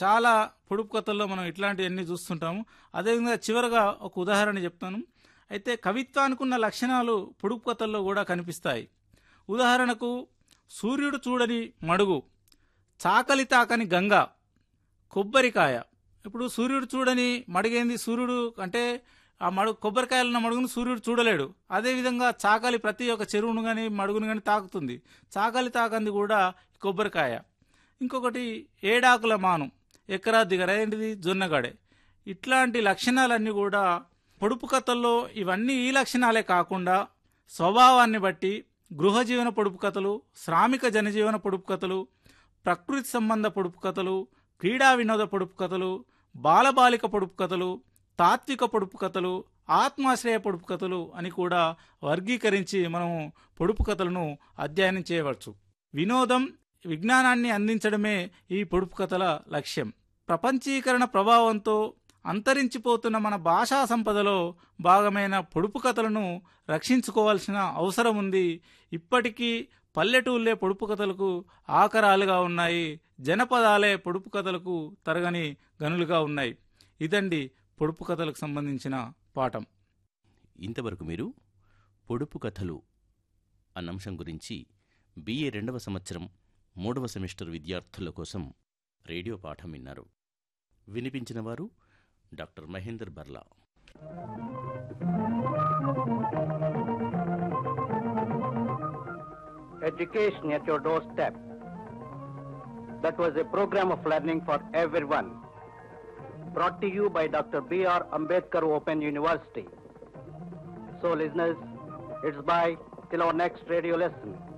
చాలా పొడుపు కథల్లో మనం ఇట్లాంటివన్నీ చూస్తుంటాము అదేవిధంగా చివరగా ఒక ఉదాహరణ చెప్తాను అయితే కవిత్వానికి ఉన్న లక్షణాలు పొడుపు కథల్లో కూడా కనిపిస్తాయి ఉదాహరణకు సూర్యుడు చూడని మడుగు చాకలి తాకని గంగ కొబ్బరికాయ ఇప్పుడు సూర్యుడు చూడని మడిగేంది సూర్యుడు అంటే ఆ మడుగు కొబ్బరికాయలున్న మడుగును సూర్యుడు చూడలేడు అదేవిధంగా చాకలి ప్రతి ఒక్క చెరువును కానీ మడుగును కానీ తాకుతుంది చాకలి తాకంది కూడా కొబ్బరికాయ ఇంకొకటి ఏడాకుల మాను ఎకరా దిగర ఏంటిది జొన్నగడే ఇట్లాంటి లక్షణాలన్నీ కూడా పొడుపు కథల్లో ఇవన్నీ ఈ లక్షణాలే కాకుండా స్వభావాన్ని బట్టి గృహజీవన పొడుపు కథలు శ్రామిక జనజీవన పొడుపు కథలు ప్రకృతి సంబంధ పొడుపు కథలు క్రీడా వినోద పొడుపు కథలు బాలబాలిక పొడుపు కథలు తాత్విక పొడుపు కథలు ఆత్మాశ్రయ పొడుపు కథలు అని కూడా వర్గీకరించి మనం పొడుపు కథలను అధ్యయనం చేయవచ్చు వినోదం విజ్ఞానాన్ని అందించడమే ఈ పొడుపు కథల లక్ష్యం ప్రపంచీకరణ ప్రభావంతో అంతరించిపోతున్న మన భాషా సంపదలో భాగమైన పొడుపు కథలను రక్షించుకోవాల్సిన అవసరం ఉంది ఇప్పటికీ పల్లెటూళ్ళే పొడుపు కథలకు ఆకరాలుగా ఉన్నాయి జనపదాలే పొడుపు కథలకు తరగని గనులుగా ఉన్నాయి ఇదండి పొడుపు కథలకు సంబంధించిన పాఠం ఇంతవరకు మీరు పొడుపు కథలు అన్న అంశం గురించి బిఏ రెండవ సంవత్సరం మూడవ సెమిస్టర్ విద్యార్థుల కోసం రేడియో పాఠం విన్నారు వినిపించిన వారు doctor Mahender Barla Education at your doorstep. That was a program of learning for everyone. Brought to you by Dr. B.R. Ambedkar Open University. So, listeners, it's bye till our next radio lesson.